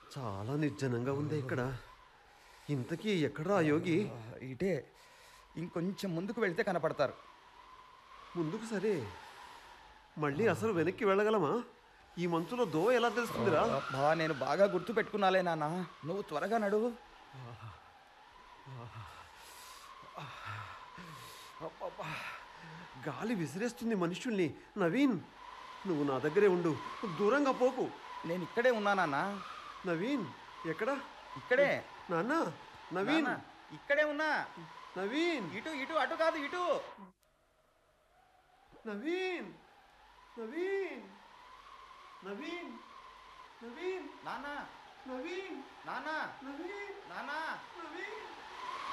చాలా నిర్జనంగా ఉంది ఇక్కడ ఇంతకీ ఎక్కడా ఆ యోగి ఆ, ఇటే ఇంకొంచెం ముందుకు వెళ్తే కనపడతారు ముందుకు సరే మళ్ళీ అసలు వెనక్కి వెళ్ళగలమా ఈ మంచులో దో ఎలా తెలుస్తుందిరా బా నేను బాగా గుర్తు పెట్టుకున్నాలే నాన్న నువ్వు త్వరగా నడువు అబ్బబ్బా. గాలి విసిరేస్తుంది మనుషుల్ని నవీన్ నువ్వు నా దగ్గరే ఉండు దూరంగా పోకు నేను ఇక్కడే ఉన్నానన్నా నవీన్ ఎక్కడ ఇక్కడే నాన్న నవీన్ నాన్న, ఇక్కడే ఉన్నా నవీన్ ఇటు ఇటు అటు కాదు ఇటు నవీన్ నవీన్ నవీన్ నవీన్ నాన్న నవీన్ నాన్న నవీన్ నాన్న నవీన్